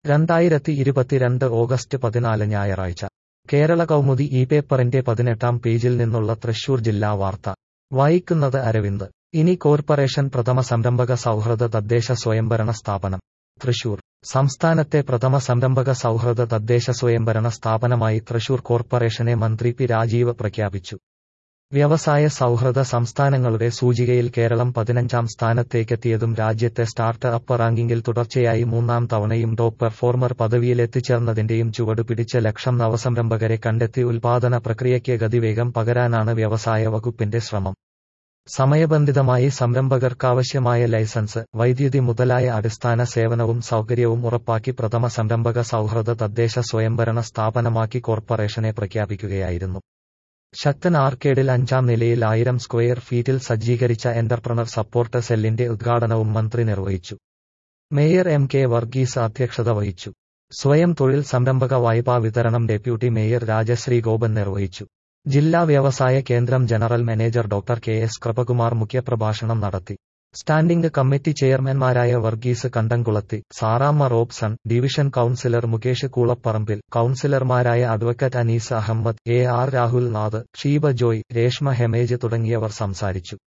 രണ്ടായിരത്തി ഇരുപത്തിരണ്ട് ഓഗസ്റ്റ് പതിനാല് ഞായറാഴ്ച കേരള കൗമുദി ഈ പേപ്പറിന്റെ പതിനെട്ടാം പേജിൽ നിന്നുള്ള തൃശൂർ ജില്ലാ വാർത്ത വായിക്കുന്നത് അരവിന്ദ് ഇനി കോർപ്പറേഷൻ പ്രഥമ സംരംഭക സൗഹൃദ തദ്ദേശ സ്വയംഭരണ സ്ഥാപനം തൃശൂർ സംസ്ഥാനത്തെ പ്രഥമ സംരംഭക സൗഹൃദ തദ്ദേശ സ്വയംഭരണ സ്ഥാപനമായി തൃശൂർ കോർപ്പറേഷനെ മന്ത്രി പി രാജീവ് പ്രഖ്യാപിച്ചു വ്യവസായ സൗഹൃദ സംസ്ഥാനങ്ങളുടെ സൂചികയിൽ കേരളം പതിനഞ്ചാം സ്ഥാനത്തേക്കെത്തിയതും രാജ്യത്തെ സ്റ്റാർട്ട് അപ്പ് റാങ്കിങ്ങിൽ തുടർച്ചയായി മൂന്നാം തവണയും ടോപ്പ് പെർഫോമർ പദവിയിലെത്തിച്ചേർന്നതിന്റെയും ചുവട് പിടിച്ച് ലക്ഷം നവസംരംഭകരെ കണ്ടെത്തി ഉൽപാദന പ്രക്രിയയ്ക്ക് ഗതിവേഗം പകരാനാണ് വ്യവസായ വകുപ്പിന്റെ ശ്രമം സമയബന്ധിതമായി സംരംഭകർക്കാവശ്യമായ ലൈസൻസ് വൈദ്യുതി മുതലായ അടിസ്ഥാന സേവനവും സൗകര്യവും ഉറപ്പാക്കി പ്രഥമ സംരംഭക സൗഹൃദ തദ്ദേശ സ്വയംഭരണ സ്ഥാപനമാക്കി കോർപ്പറേഷനെ പ്രഖ്യാപിക്കുകയായിരുന്നു ശക്തൻ ആർക്കേഡിൽ അഞ്ചാം നിലയിൽ ആയിരം സ്ക്വയർ ഫീറ്റിൽ സജ്ജീകരിച്ച എന്റർപ്രണർ സപ്പോർട്ട് സെല്ലിന്റെ ഉദ്ഘാടനവും മന്ത്രി നിർവഹിച്ചു മേയർ എം കെ വർഗീസ് അധ്യക്ഷത വഹിച്ചു സ്വയം തൊഴിൽ സംരംഭക വായ്പാ വിതരണം ഡെപ്യൂട്ടി മേയർ രാജശ്രീ ഗോപൻ നിർവഹിച്ചു ജില്ലാ വ്യവസായ കേന്ദ്രം general manager doctor K S Kripakumar മുഖ്യപ്രഭാഷണം നടത്തി സ്റ്റാൻഡിംഗ് കമ്മിറ്റി ചെയർമാൻമാരായ Varghese Kandamkulathi Saramma Robson division councillor Mukesh Koolaparambil കൌൺസിലർമാരായ advocate Anees Ahammed A R Rahul Nath Sheeba Joy Reshma Hemej തുടങ്ങിയവർ സംസാരിച്ചു